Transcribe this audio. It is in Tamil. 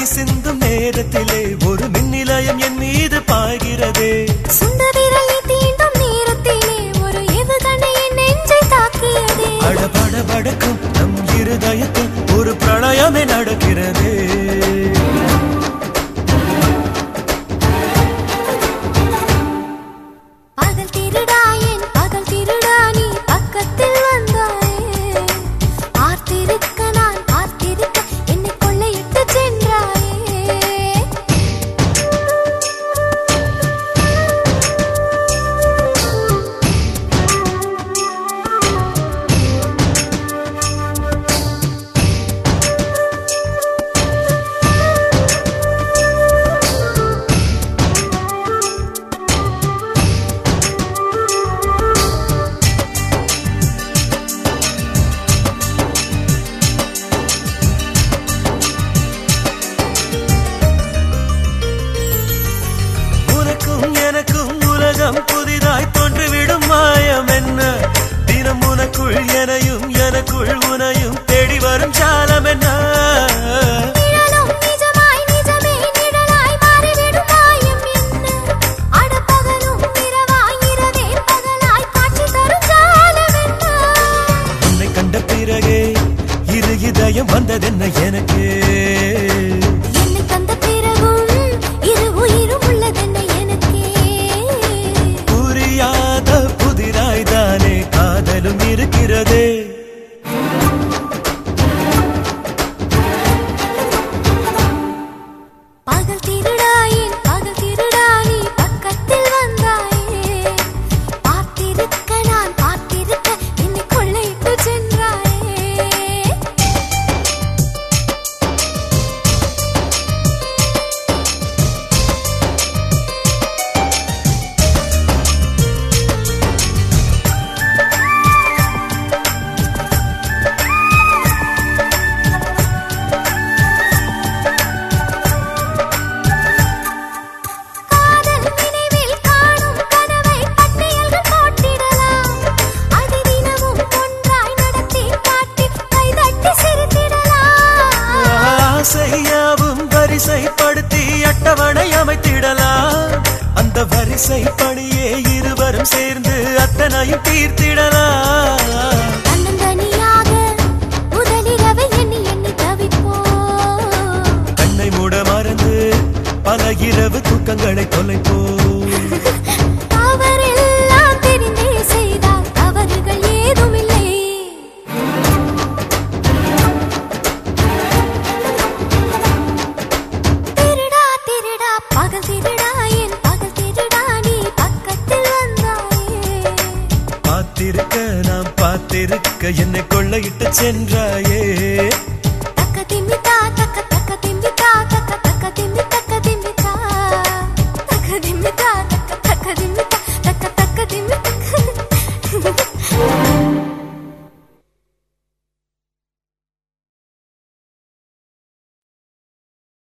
சிந்தும் நேரத்திலே ஒரு மின்னிலயம் என் மீது பாய்கிறதே சுண்ட விரலை தீண்டும் நேரத்திலே ஒரு ஏவுகணை என் நெஞ்சை தாக்கியதே அடபட படக்கும் நம் இருதயத்தில் ஒரு பிரளயமே நடக்கிறதே பகல் திருடா என் பகல் திருடா நீ பக்கத்தில் வந்தாயே பார்த்திருக்க நான் பார்த்திருக்க என்னை கொள்ளையிட்டு சென்றாயே உனக்கும் எனக்கும் உலகம் புதிதாய் தோன்றிவிடும் மாயம் என்ன தினம் உனக்குள் எனையும் எனக்குள் உனையும் தேடி வரும் ஜாலம் என்ன நிழலும் நிஜமாய் நிஜமே நிழலாய் மாறிவிடும் மாயம் என்ன அட பகலும் இரவாய் இரவே பகலாய் காட்சி தரும் ஜாலம் என்ன உன்னை கண்ட பிறகே இரு இதயம் வந்ததென்ன எனக்கு என்னை தந்த பிறகும் இரு உயிரும் உள்ளதென்ன எனக்கே புரியாத புதிராய் தானே காதலும் இருக்கிறதே பகல் திருடா என் பகல் திருடா நீ பக்கத்தில் வந்தாயே பார்த்திருக்க நான் பார்த்திருக்க என்னை கொள்ளையிட்டு சென்றாயே காதல் நினைவில் காணும் கனவை பட்டியல்கள் போட்டிடலாம் அது தினமும் ஒன்றாய் நடத்தி காட்டி கைதட்டி சிரித்திடலாம் ஆசையாவும் வரிசைப்படுத்தி அட்டவணை அமைத்திடலாம் அந்த வரிசை பணியே இருவரும் சேர்ந்து அத்தனையும் தீர்த்திடலாம் தன்னந்தனியாக முதலிரவை எண்ணி எண்ணி தவிப்போம் கண்ணை மூட மறந்து பல இரவு தூக்கங்களை தொலைப்போம் தவறெல்லாம் தெரிந்தே செய்தால் தவறுகள் ஏதுமில்லை திருடா திருடா பகல் திருடா என் பகல் திருடா நீ பக்கத்தில் வந்தாயே பார்த்திருக்க நாம் பார்த்திருக்க என்னை கொள்ளையிட்டு சென்றாயே